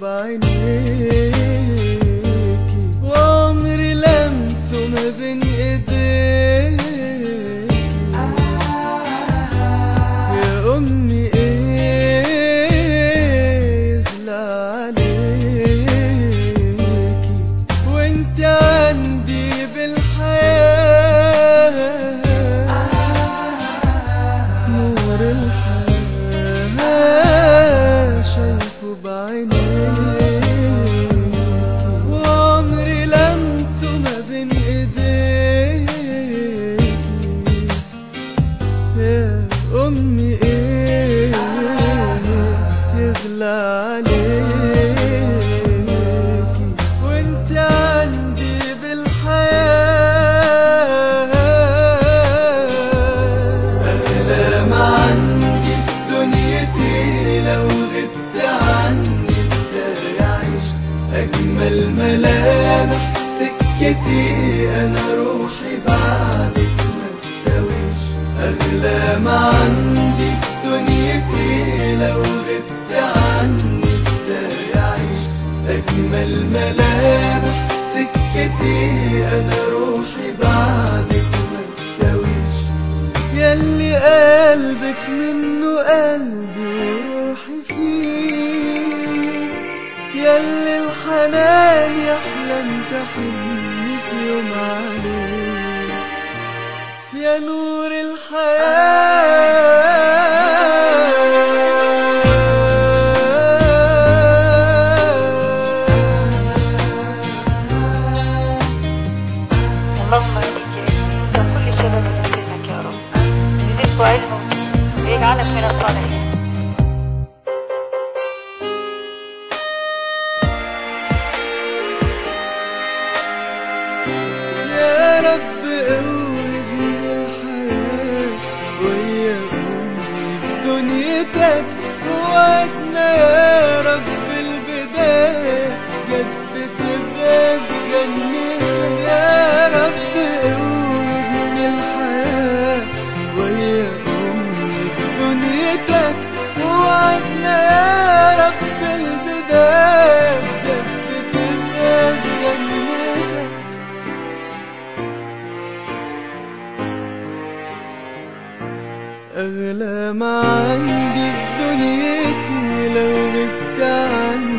بعينيكي وعمري لمسه ما بين ايديكي يا امي ايه يغلى عليكي وانت عندي بالحياه نور الحياة شايفه بعينيك وعمري لمسه ما بين ايديك يا امي ايه يغلى عليك وانت عندي بالحياة أغلى ما عندي في دنيتي لو غبت عني ازاي أعيش أجمل ملامح سكتي أنا روحي بعدك ما تساويش أغلى ما عندي في دنيتي لو غبت عني ازاي أعيش أجمل ملامح سكتي أنا روحي بعدك ما تساويش ياللي قلبك منه قلبي وروحي فيه ياللي الحنان يحلم تحني في يوم عليه يا نور الحياة اللهم اهديك انت كل سبب يمكنك يا رب يزدك علما ويجعلك من الصالحين يا رب قومني الحياة ويا أمي دنيتك وعدنا يا رب البداية جد تبقى جنتك يا رب قومني الحياة ويا أمي دنيتك وعدنا يا رب البداية جد تبقى جنتك أغلى ما عندي في دنيتي لو غبت عني